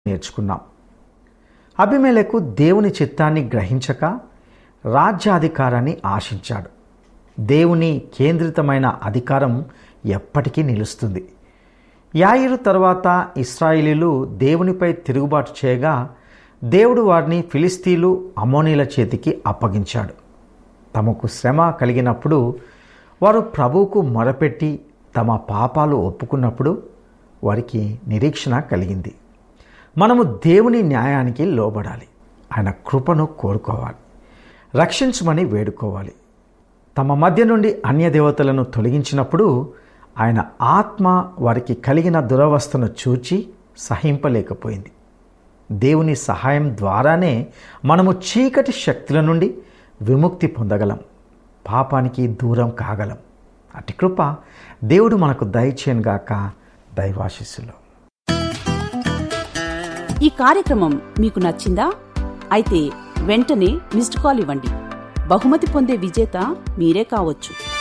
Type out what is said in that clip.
నేర్చుకున్నాం అభిమేలకు దేవుని చిత్తాన్ని గ్రహించక రాజ్యాధికారాన్ని ఆశించాడు దేవుని కేంద్రితమైన అధికారం ఎప్పటికీ నిలుస్తుంది యాయిరు తర్వాత ఇస్రాయిలీలు దేవునిపై తిరుగుబాటు చేయగా దేవుడు వారిని ఫిలిస్తీన్లు అమోనీల చేతికి అప్పగించాడు తమకు శ్రమ కలిగినప్పుడు వారు ప్రభువుకు మొరపెట్టి తమ పాపాలు ఒప్పుకున్నప్పుడు వారికి నిరీక్షణ కలిగింది మనము దేవుని న్యాయానికి లోబడాలి ఆయన కృపను కోరుకోవాలి రక్షించమని వేడుకోవాలి తమ మధ్య నుండి అన్య దేవతలను తొలగించినప్పుడు ఆయన ఆత్మ వారికి కలిగిన దురవస్థను చూచి సహింపలేకపోయింది దేవుని సహాయం ద్వారానే మనము చీకటి శక్తుల నుండి విముక్తి పొందగలం పాపానికి దూరం కాగలం అటు కృప దేవుడు మనకు దయచేయనుగాక దైవాశిస్సులో ఈ కార్యక్రమం మీకు నచ్చిందా అయితే వెంటనే మిస్డ్ కాల్ ఇవ్వండి బహుమతి పొందే విజేత మీరే కావచ్చు